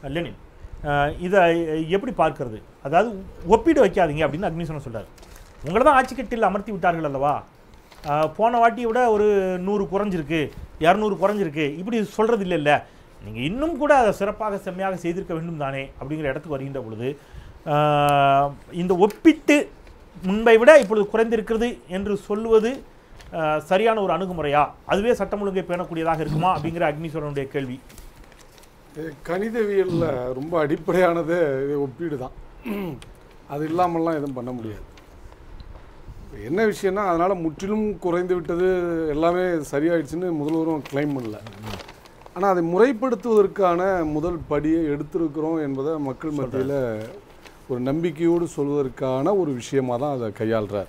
Lenin அஹ், இதை எப்படி பார்க்கிறது அதாவது ஒப்பீடு வைக்காதீங்க அப்படின்னு அக்னிசனம் சொல்றாரு உங்களை தான் ஆட்சி கட்டில் அமர்த்தி விட்டார்கள் அல்லவா அஹ், போன வாட்டியை விட ஒரு நூறு குறைஞ்சிருக்கு இரநூறு குறைஞ்சிருக்கு இப்படி சொல்றது இல்லைல்ல நீங்கள் இன்னும் கூட அதை சிறப்பாக செம்மையாக செய்திருக்க வேண்டும் தானே அப்படிங்கிற இடத்துக்கு வருகின்ற பொழுது அஹ், இந்த ஒப்பிட்டு முன்பை விட இப்பொழுது குறைந்திருக்கிறது என்று சொல்லுவது அஹ், சரியான ஒரு அணுகுமுறையா அதுவே சட்டம் ஒழுங்கை பேணக்கூடியதாக இருக்குமா அப்படிங்கிற அக்னீஸ்வரனுடைய கேள்வி கணிதவியலில் ரொம்ப அடிப்படையானதே இது ஒப்பீடு தான் அது இல்லாமல்லாம் எதுவும் பண்ண முடியாது என்ன விஷயம்னா அதனால் முற்றிலும் குறைந்து விட்டது எல்லாமே சரியாயிடுச்சுன்னு முதல்வரும் கிளைம் பண்ணல ஆனால் அதை முறைப்படுத்துவதற்கான முதல் படியை எடுத்திருக்கிறோம் என்பதை மக்கள் மத்தியில் ஒரு நம்பிக்கையோடு சொல்வதற்கான ஒரு விஷயமாக தான் அதை கையாளுறார்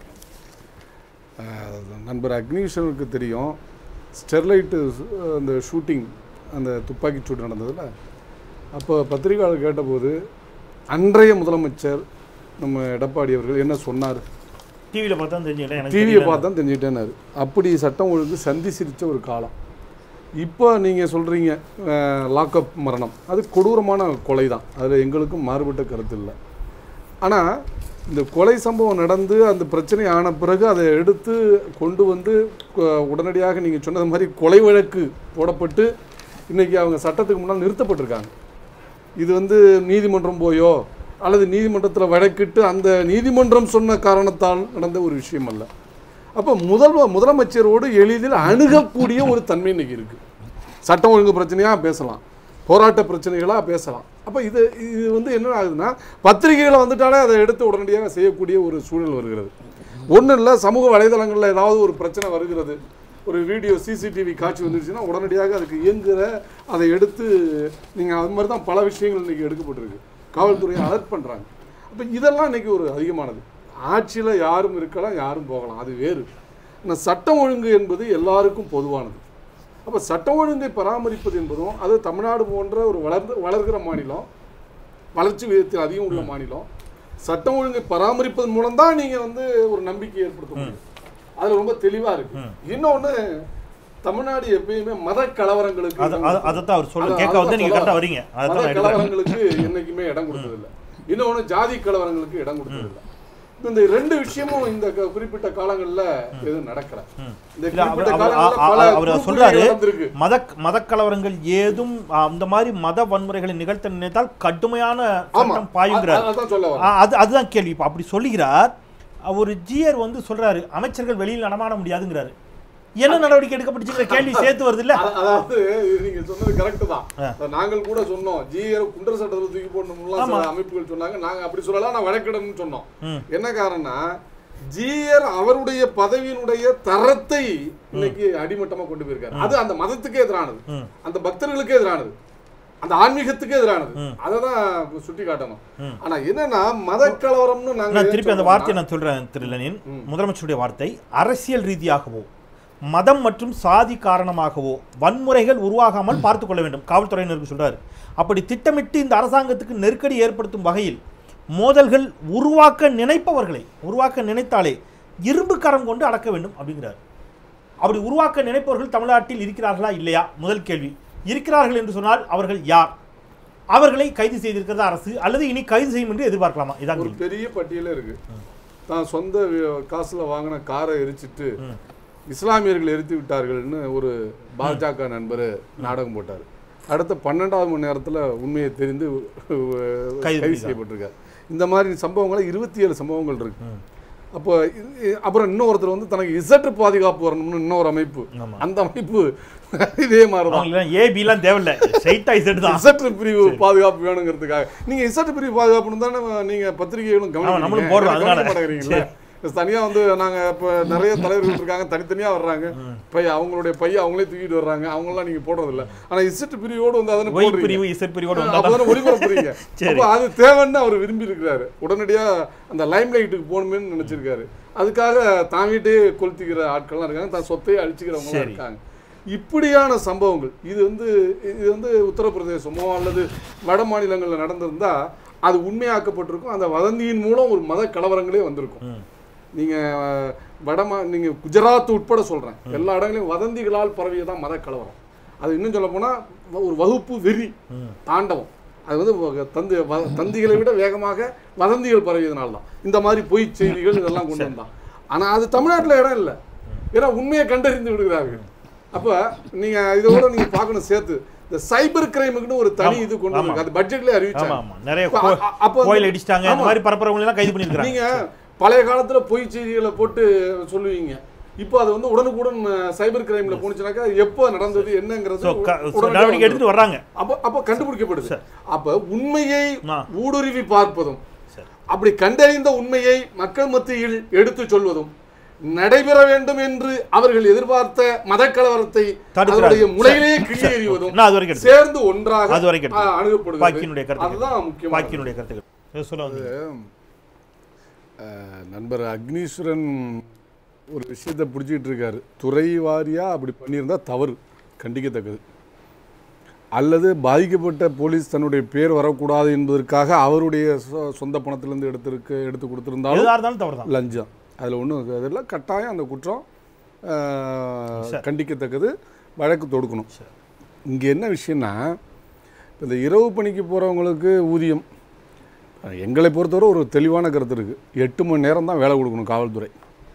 அஹ் நண்பர் அக்னீஷனுக்கு தெரியும் ஸ்டெர்லைட்டு அந்த ஷூட்டிங் அந்த துப்பாக்கி சூடு நடந்ததில் அப்போ பத்திரிகையாளர் கேட்டபோது அன்றைய முதலமைச்சர் நம்ம எடப்பாடி அவர்கள் என்ன சொன்னார் டிவியில் பார்த்தா தெரிஞ்சுக்கிட்டேன் எனக்கு டிவியை தெரியல. பார்த்து தான் தெரிஞ்சுட்டேனாரு அப்படி சட்டம் ஒழுங்கு சந்தி சிரித்த ஒரு காலம் இப்போ நீங்கள் சொல்கிறீங்க லாக்அப் மரணம் அது கொடூரமான கொலை தான் அதில் எங்களுக்கும் மாறுபட்ட கருத்து இல்லை ஆனால் இந்த கொலை சம்பவம் நடந்து அந்த பிரச்சனை ஆன பிறகு அதை எடுத்து கொண்டு வந்து கொ- உடனடியாக நீங்கள் சொன்னது மாதிரி கொலை வழக்கு போடப்பட்டு இன்றைக்கி அவங்க சட்டத்துக்கு முன்னால் நிறுத்தப்பட்டிருக்காங்க இது வந்து நீதிமன்றம் போயோ அல்லது நீதிமன்றத்தில் வழக்கிட்டு அந்த நீதிமன்றம் சொன்ன காரணத்தால் நடந்த ஒரு விஷயம் அல்ல அப்போ முதல்வர் முதலமைச்சரோடு எளிதில் அணுகக்கூடிய ஒரு தன்மை இன்னைக்கு இருக்கு சட்டம் ஒழுங்கு பிரச்சனையாக பேசலாம் போராட்ட பிரச்சனைகளாக பேசலாம் அப்போ இது இது வந்து என்ன ஆகுதுன்னா பத்திரிகைகளை வந்துட்டாலே அதை எடுத்து உடனடியாக செய்யக்கூடிய ஒரு சூழல் வருகிறது ஒன்றும் இல்லை சமூக வலைதளங்களில் ஏதாவது ஒரு பிரச்சனை வருகிறது ஒரு வீடியோ சிசிடிவி காட்சி வந்துருச்சுன்னா உடனடியாக அதுக்கு இயங்குகிற அதை எடுத்து நீங்கள் அது மாதிரி தான் பல விஷயங்கள் இன்றைக்கி எடுக்கப்பட்டிருக்கு காவல்துறையை அலர்ட் பண்ணுறாங்க அப்போ இதெல்லாம் இன்னைக்கு ஒரு அதிகமானது ஆட்சியில் யாரும் இருக்கலாம் யாரும் போகலாம் அது வேறு ஆனால் சட்டம் ஒழுங்கு என்பது எல்லாருக்கும் பொதுவானது அப்போ சட்டம் ஒழுங்கை பராமரிப்பது என்பதும் அது தமிழ்நாடு போன்ற ஒரு வளர்ந்து வளர்கிற மாநிலம் வளர்ச்சி விகிதத்தில் அதிகம் உள்ள மாநிலம் சட்டம் ஒழுங்கை பராமரிப்பதன் மூலம் தான் நீங்கள் வந்து ஒரு நம்பிக்கை ஏற்படுத்த முடியும் அது ரொம்ப தெளிவாக இருக்கு இன்னொன்று தமிழ்நாடு எப்பயுமே மத கலவரங்களுக்கு அது அது- அதைத்தான் அவர் சொல்ல அதான் கேட்க வந்து அதான் நீங்கள் சொல்ல கரெக்டாக வரீங்க மத அதான் நான் எடுக்கிறேன் கலவரங்களுக்கு என்னைக்குமே இடம் கொடுத்ததில்லை இன்னொன்று ஜாதி கலவரங்களுக்கு இடம் கொடுத்ததில்லை இப்ப இந்த ரெண்டு விஷயமும் இந்த க- குறிப்பிட்ட காலங்கள்ல எதுவும் நடக்கல இந்த இல்ல, அவர் குறிப்பிட்ட அவர் காலங்கள்ல பல அவர் குறுக்குறுகள் சொல்றாரு நடந்திருக்கு மத மதக்கலவரங்கள் ஏதும் அந்த மாதிரி மத வன்முறைகளை நிகழ்த்த நினைத்தால் கடுமையான ஆமா சட்டம் பாயுங்கிறார் அ- அதான் சொல்ல வரேன் ஆ, அது அதுதான் கேள்வி இப்போ அப்படி சொல்லுகிறார் ஒரு ஜியர் வந்து சொல்றாரு அமைச்சர்கள் வெளியில் நடமாட முடியாதுங்கிறாரு என்ன நடவடிக்கை எடுக்கப்பட்டுச்சுங்கிற கேள்வி சேர்த்து வருது இல்ல அ- அதாவது இது நீங்க சொன்னது கரெக்ட் தான் அத நாங்கள் கூட சொன்னோம் ஜிஆர் குண்டர் சட்டத்தில் தூக்கி போடணும்லாம் சில அமைப்புகள் சொன்னாங்க நாங்க அப்படி சொல்லலாம் நான் வழக்கிடணும்னு சொன்னோம் ம். என்ன காரணம்னா ஜிஆர் அவருடைய பதவியினுடைய தரத்தை இன்னைக்கு அடிமட்டமா கொண்டு போயிருக்காரு அது அந்த மதத்துக்கே எதிரானது ம். அந்த பக்தர்களுக்கே எதிரானது அந்த ஆன்மீகத்துக்கே எதிரானது அதை தான் சுட்டி காட்டணும் ஆனா என்னன்னா மத கலவரம்னு நாங்க நான் ஏன் திருப்பி அந்த சொல்றோம்னா, வார்த்தையை நான் சொல்றேன் திரு லெனின் முதலமைச்சருடைய வார்த்தை அரசியல் ரீதியாகவோ மதம் மற்றும் சாதி காரணமாகவோ வன்முறைகள் உருவாகாமல் பார்த்துக் கொள்ள வேண்டும் காவல்துறையினருக்கு சொல்றாரு அப்படி திட்டமிட்டு இந்த அரசாங்கத்துக்கு நெருக்கடி ஏற்படுத்தும் வகையில் மோதல்கள் உருவாக்க நினைப்பவர்களை உருவாக்க நினைத்தாலே இரும்பு கரம் கொண்டு அடக்க வேண்டும் அப்படிங்கிறார் அப்படி உருவாக்க நினைப்பவர்கள் தமிழ்நாட்டில் இருக்கிறார்களா இல்லையா முதல் கேள்வி இருக்கிறார்கள் என்று சொன்னால் அவர்கள் யார் அவர்களை கைது செய்திருக்கிறதா அரசு அல்லது இனி கைது செய்யும் என்று எதிர்பார்க்கலாமா இதான் ஒரு கேள்வி. பெரிய பட்டியலே இருக்கு தான் சொந்த வி- காசுல வாங்கின காரை எரிச்சிட்டு இஸ்லாமியர்கள் எரித்து விட்டார்கள்னு ஒரு பாஜக நண்பர் நாடகம் போட்டார் அடுத்த பன்னெண்டாவது மணி நேரத்துல உண்மையை தெரிந்து கைது கைது செய்யப்பட்டிருக்கார் இந்த மாதிரி சம்பவங்கள் இருபத்தி ஏழு சம்பவங்கள் இருக்கு அப்போ இது- அப்புறம் இன்னொருத்தர் வந்து தனக்கு இசட்டு பாதுகாப்பு வரணும்னு இன்னொரு அமைப்பு ஆமா. அந்த அமைப்பு இதே மாதிரி தான் அவங்களுக்கு ஏ பிலாம் தேவையில்ல ஸ்ட்ரைட்டா இசட் தான் இசட்டு பிரிவு பாதுகாப்பு வேணுங்கிறதுக்காக நீங்க இசட்டு பிரிவு பாதுகாப்புன்னு தானே நீங்க பத்திரிகைகளும் ஆமா, நம்மளும் கவனிக்கிறீங்க. போடுறோம், எனக்கு அதனால. கவனிக்க மாட்டேங்கிறீங்களே. தனியா வந்து நாங்க இப்ப நிறைய தலைவர்கள் இருக்காங்க தனித்தனியா வர்றாங்க பை அவங்களுடைய பைய அவங்களே தூக்கிட்டு வர்றாங்க அவங்களாம் நீங்க போடுறது இல்ல ஆனா இசட்டு பிரிவோடு வந்து அதனை ஒய் போடுறீங்க பிரிவு இசட் பிரிவோட வந்தா அப்பதானே ஒளிபரப்புறீங்க சரி. அப்ப அது தேவைன்னு அவர் விரும்பி இருக்கிறாரு உடனடியா அந்த லைம் லைட்டுக்கு போகணுமேன்னு நினைச்சிருக்காரு அதுக்காக தான் வீட்டையே கொளுத்திக்கிற ஆட்கள்லாம் இருக்காங்க தான் சொத்தையே அழிச்சுக்கிறவங்க சரி. இருக்காங்க இப்படியான சம்பவங்கள் இது வந்து இது வந்து உத்தரப்பிரதேசமோ அல்லது வட மாநிலங்களில் நடந்திருந்தா அது உண்மையாக்கப்பட்டிருக்கும் அந்த வதந்தியின் மூலம் ஒரு மத கலவரங்களே வந்திருக்கும் ம். நீங்க அஹ், வடமா நீங்க குஜராத் உட்பட சொல்றேன் எல்லா இடங்களையும் வதந்திகளால் பரவியதான் மத கலவரம் அது இன்னும் சொல்ல போனா ஒரு வகுப்பு வெறி தாண்டவம் அது வந்து வ- தந்தி வ- தந்திகளை விட வேகமாக வதந்திகள் பரவியதுனால தான் இந்த மாதிரி பொய் செய்திகள் இதெல்லாம் கொண்டு வந்தான் ஆனா அது தமிழ்நாட்டுல இடம் இல்லை ஏன்னா உண்மையை கண்டறிந்து விடுகிறார்கள் அப்ப நீங்க இதோட நீங்க பார்க்கணும் சேர்த்து இந்த சைபர் கிரைமுக்குன்னு ஒரு தனி இது கொண்டு ஆமா. வந்து அது பட்ஜெட்லயே ஆமா அறிவிச்சாங்க ஆமா நிறைய அப்ப கோ- அ- அப்ப வந்து- கோயில் அடிச்சிட்டாங்க இந்த ஆமா. மாதிரி பரப்புறவங்க எல்லாம் கைது பண்ணிருக்காங்க நீங்க பழைய காலத்துல பொய் செய்திகளை போட்டு சொல்லுவீங்க இப்போ அது வந்து உடனுக்குடன் சைபர் கிரைம்ல போனுச்சுனாக்கா எப்போ நடந்தது என்னங்கிறது So, க- so உடனடியா நடவடிக்கை வந்துரும். எடுத்துட்டு வர்றாங்க அப்ப அப்ப கண்டுபிடிக்கப்படுது அப்ப உண்மையை ஆ. ஊடுருவி பார்ப்பதும் சரி. அப்படி கண்டறிந்த உண்மையை மக்கள் மத்தியில் எடுத்து சொல்வதும் நடைபெற வேண்டும் என்று அவர்கள் எதிர்பார்த்த மதக்கலவரத்தை தடுக்கிறார்கள். அதனுடைய முளையிலேயே சரி. கிள்ளி எறிவதும் நான் அது வரைக்கும் எடுத்து- சேர்ந்து ஒன்றாக அது வரைக்கும் ஆ, எடுத்து. அணுகப்படுகிறது பாக்கியினுடைய கருத்துக்கள். அதுதான் முக்கியம் பாக்கியினுடைய கருத்துக்கள் ஏதோ சொல்ல வந்தீங்க. அஹ், நண்பர் அக்னீஸ்வரன் ஒரு விஷயத்தை பிடிச்சிட்டு இருக்காரு துறை வாரியா அப்படி பண்ணியிருந்தா தவறு கண்டிக்கத்தக்கது அல்லது பாதிக்கப்பட்ட போலீஸ் தன்னுடைய பேர் வரக்கூடாது என்பதற்காக அவருடைய சொ- சொந்த பணத்திலிருந்து எடுத்திருக்கு எடுத்து கொடுத்திருந்தாலும் எதா இருந்தாலும் தவறு தான் லஞ்சம் அதில் ஒன்றும் அதில் கட்டாயம் அந்த குற்றம் அஹ், சரி. கண்டிக்கத்தக்கது வழக்கு தொடுக்கணும் சரி. இங்கே என்ன விஷயம்னா இப்ப இந்த இரவு பணிக்கு போகிறவங்களுக்கு ஊதியம் அஹ், எங்களை பொறுத்தவரை ஒரு தெளிவான கருத்து இருக்குது எட்டு மணி நேரம் தான் வேலை கொடுக்கணும் காவல்துறை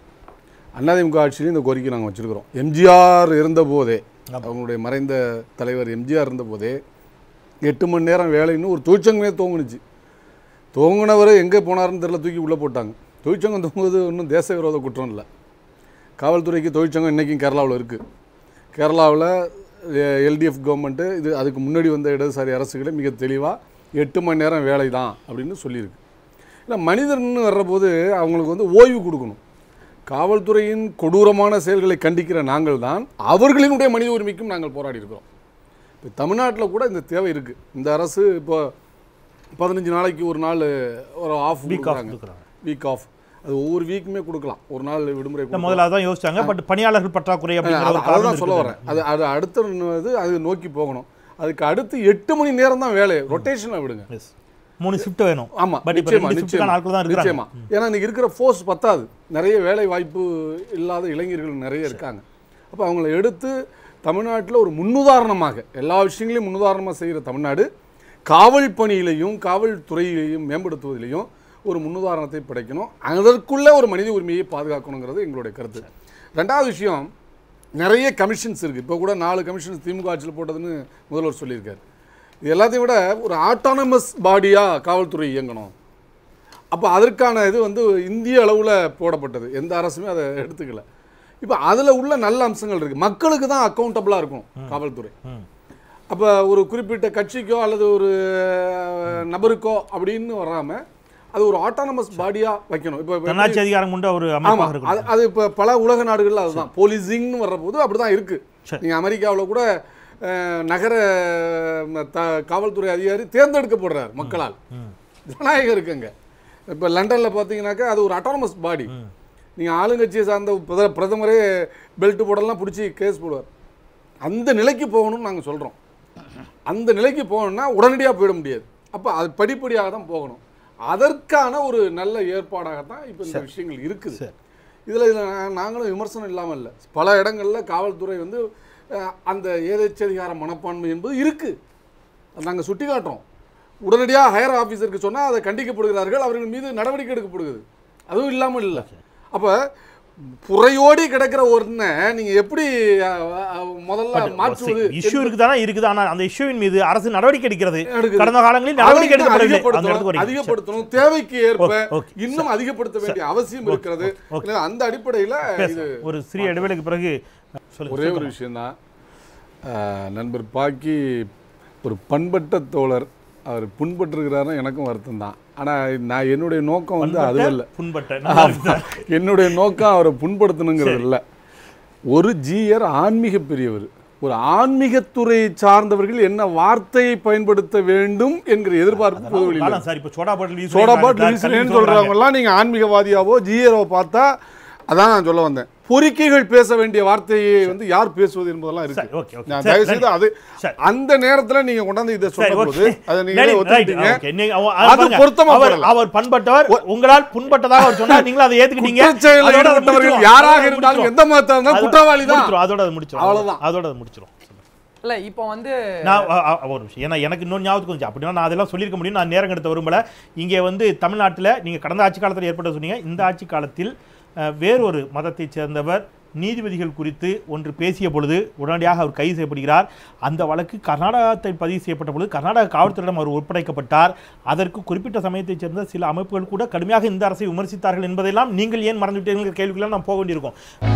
அதிமுக ஆட்சியிலையும் இந்த கோரிக்கை நாங்கள் வச்சுருக்கிறோம் எம்ஜிஆர் இருந்தபோதே அவங்களுடைய மறைந்த தலைவர் எம்ஜிஆர் இருந்தபோதே எட்டு மணி நேரம் வேலைன்னு ஒரு தொழிற்சங்கமே தோங்குனுச்சு தோங்குனவரை எங்கே போனாருன்னு தெரியல தூக்கி உள்ளே போட்டாங்க தொழிற்சங்கம் தூங்குவது ஒன்றும் தேச விரோத குற்றம் இல்லை காவல்துறைக்கு தொழிற்சங்கம் இன்றைக்கும் கேரளாவில் இருக்குது கேரளாவில் எல்டிஎஃப் கவர்மெண்ட்டு இது அதுக்கு முன்னாடி வந்த இடதுசாரி அரசுகளே மிக தெளிவாக எட்டு மணி நேரம் வேலை தான் அப்படின்னு சொல்லியிருக்கு இல்லை மனிதர்னு வர்றபோது அவங்களுக்கு வந்து ஓய்வு கொடுக்கணும் காவல்துறையின் கொடூரமான செயல்களை கண்டிக்கிற நாங்கள் தான் அவர்களினுடைய மனித உரிமைக்கும் நாங்கள் போராடி இருக்கிறோம் இப்போ தமிழ்நாட்டில் கூட இந்த தேவை இருக்குது இந்த அரசு இப்போ பதினஞ்சு நாளைக்கு ஒரு நாள் ஒரு ஆஃப் Week off கொடுக்குறாங்க கொடுக்குறாங்க. வீக் ஆஃப் அது ஒவ்வொரு வீக்குமே கொடுக்கலாம் ஒரு நாள் விடுமுறை இல்ல, கொடுக்கலாம். முதல்ல அதான் யோசிச்சாங்க பட் பணியாளர்கள் பற்றாக்குறை அப்படிங்கிற அது- ஒரு காரணம் அதுதான் சொல்ல இருக்குது. வரேன் அது அது அடுத்த இது அது நோக்கி போகணும் அதுக்கு அடுத்து எட்டு மணி நேரம் தான் வேலை ரொட்டேஷனில் விடுங்க Yes. மூணு ஷிஃப்ட் வேணும் ஆமா பட் இப்போ நிச்சயமா ரெண்டு ஷிஃப்ட்டுக்கான ஆட்கள் தான் நிச்சயமா இருக்கிறாங்க நிச்சயமா ஏன்னா இன்னைக்கு இருக்கிற ஃபோர்ஸ் பத்தாது நிறைய வேலை வாய்ப்பு இல்லாத இளைஞர்கள் நிறைய இருக்காங்க அப்போ அவங்கள எடுத்து தமிழ்நாட்டில் ஒரு முன்னுதாரணமாக எல்லா விஷயங்களையும் முன்னுதாரணமாக செய்கிற தமிழ்நாடு காவல் பணியிலையும் காவல்துறையிலையும் மேம்படுத்துவதிலையும் ஒரு முன்னுதாரணத்தை படைக்கணும் அதற்குள்ள ஒரு மனித உரிமையை பாதுகாக்கணுங்கிறது எங்களுடைய கருத்து ரெண்டாவது விஷயம் நிறைய கமிஷன்ஸ் இருக்குது இப்போ கூட நாலு கமிஷன்ஸ் திமுக ஆட்சியில் போட்டதுன்னு முதல்வர் சொல்லியிருக்காரு இது எல்லாத்தையும் விட ஒரு ஆட்டானமஸ் பாடியாக காவல்துறை இயங்கணும் அப்போ அதற்கான இது வந்து இந்திய அளவில் போடப்பட்டது எந்த அரசுமே அதை எடுத்துக்கல இப்போ அதில் உள்ள நல்ல அம்சங்கள் இருக்குது மக்களுக்கு தான் அக்கௌண்டபிளாக இருக்கும் காவல்துறை ம். அப்போ ஒரு குறிப்பிட்ட கட்சிக்கோ அல்லது ஒரு அஹ், நபருக்கோ அப்படின்னு வராமல் அது ஒரு ஆட்டானமஸ் பாடியாக வைக்கணும் இப்போ இப்போ தன்னாட்சி அதிகாரம் கொண்ட ஒரு ஆமா அமைப்பாக அது இருக்கணும் அது இப்போ பல உலக நாடுகள்ல அதுதான் போலீசிங்னு வர்றபோது அப்படிதான் இருக்கு சரி. நீங்க அமெரிக்காவில் கூட அஹ், நகர ம, த- காவல்துறை அதிகாரி தேர்ந்தெடுக்கப்படுறார் மக்களால் ம். ஜனநாயகம் இருக்குங்க இப்போ லண்டன்ல பார்த்தீங்கன்னாக்கா அது ஒரு அட்டானமஸ் பாடி நீங்க ஆளுங்கட்சியை சார்ந்த பிரத- பிரதமரே பெல்ட் போடலாம் பிடிச்சி கேஸ் போடுவார் அந்த நிலைக்கு போகணும்னு நாங்க சொல்றோம் அந்த நிலைக்கு போகணும்னா உடனடியாக போயிட முடியாது அப்போ அது படிப்படியாக தான் போகணும் அதற்கான ஒரு நல்ல ஏற்பாடாக தான் இப்போ இந்த விஷயங்கள் இருக்குது சரி. இதில் இதில் நாங்களும் விமர்சனம் இல்லாமல் இல்லை பல இடங்களில் காவல்துறை வந்து அஹ், அந்த ஏதேச்சதிகார மனப்பான்மை என்பது இருக்குது அதை நாங்கள் சுட்டி காட்டுறோம் உடனடியாக ஹையர் ஆஃபீஸருக்கு சொன்னால் அதை கண்டிக்கப்படுகிறார்கள் அவர்கள் மீது நடவடிக்கை எடுக்கப்படுகிறது அதுவும் இல்லாமல் இல்லை அப்போ புறையோடி கிடக்கிற ஒன்றை நீங்கள் எப்படி அஹ், அஹ், முதல்ல மாற்றுவது இஷ்யூ இருக்குதானா இருக்குது ஆனா அந்த இஷ்யூவின் மீது அரசு நடவடிக்கை எடுக்கிறது எடுக்குது. கடந்த காலங்களில் நடவடிக்கை அதை இன்னும் எடுக்கப்படவில்லை அந்த இடத்துக்கு அதிகப்படுத்தணும் வரீங்க. அதிகப்படுத்தணும் தேவைக்கு ஏற்ப ஓகே, ஓகே. இன்னும் அதிகப்படுத்த வேண்டிய அவசியம் இருக்கிறது ஓகே. எனவே அந்த அடிப்படையில் பேச. இது ஒரு சிறிய இடைவேளைக்கு பிறகு சொல்லுங்க ஒரே ஒரு விஷயம்தான் அஹ், நண்பர் பாக்கி ஒரு பண்பட்ட தோழர் அவர் புண்பட்டிருக்கிறாருன்னா எனக்கும் வருத்தம் தான் ஆனால் நான் என்னுடைய நோக்கம் வந்து அதுவல்ல புண்பட்ட நல்லா இருக்கு. என்னுடைய நோக்கம் அவரை புண்படுத்தணுங்கிறது இல்லை ஒரு ஜீயர் ஆன்மீக பெரியவர் ஒரு ஆன்மீகத்துறையை சார்ந்தவர்கள் என்ன வார்த்தையை பயன்படுத்த வேண்டும் என்கிற எதிர்பார்ப்பு பொதுவெளியில் காலம் சார் இப்போ சோடா பாட்டில் வீசுறேன் சோடா பாருங்க, பாட்டில் கல்வி வீசுறேன்னு சொல்றாங்க. சொல்றவங்கலாம் நீங்க ஆன்மீகவாதியாவோ ஜீயரோ பார்த்தா அதான் நான் சொல்ல வந்தேன் பொறிக்கைகள் பேச வேண்டிய வார்த்தையை வந்து யார் பேசுவது என்பதெல்லாம் சரி, இருக்கு ஓகே, ஓகே. நான் சரி, தயவு செய்து நன்றி. அது சரி. அந்த நேரத்துல நீங்க கொண்டாந்து இதை சரி, சொன்னபோது ஓகே. அதை நீங்க Right, ஒத்துக்கிட்டீங்க right, okay. நீங்க அவ- அது அது பாருங்க, பொருத்தமா அவர் போடல. அவர் பண்பட்டவர் உங்களால் புண்பட்டதாக அவர் சொன்னார் நீங்களும் அதை ஏத்துக்கிட்டீங்க குற்றச்செயலில் அதோட அதை ஈடுபட்டவர்கள் முடிச்சிருவோம். யாராக அதோட இருந்தாலும் முடிச்சிருவோம். எந்த மதத்தா இருந்தாலும் அதோட குற்றவாளி தான் முடிச்சிருவோம். அதோட அதை முடிச்சிருவோம் அவ்வளவுதான். அதோட அதை முடிச்சிருவோம் இல்ல இப்போ வந்து நான் அ- அ- ஒரு விஷயம் ஏன்னா எனக்கு இன்னொரு ஞாபகத்துக்கு வந்துச்சு அப்படின்னா நான் அதெல்லாம் சொல்லியிருக்க முடியும் நான் நேரம் எடுத்த விரும்பல இங்கே வந்து தமிழ்நாட்டில் நீங்கள் கடந்த ஆட்சி காலத்தில் ஏற்பட்ட சொன்னீங்க இந்த ஆட்சி காலத்தில் அஹ், வேறொரு மதத்தைச் சேர்ந்தவர் நீதிபதிகள் குறித்து ஒன்று பேசிய பொழுது உடனடியாக அவர் கைது செய்யப்படுகிறார் அந்த வழக்கு கர்நாடகத்தில் பதிவு செய்யப்பட்ட பொழுது கர்நாடக காவல்துறையிடம் அவர் ஒப்படைக்கப்பட்டார் அதற்கு குறிப்பிட்ட சமயத்தைச் சேர்ந்த சில அமைப்புகள் கூட கடுமையாக இந்த அரசை விமர்சித்தார்கள் என்பதெல்லாம் நீங்கள் ஏன் மறந்துவிட்டீர்கள் கேள்விக்கெல்லாம் நாம் போக வேண்டியிருக்கும்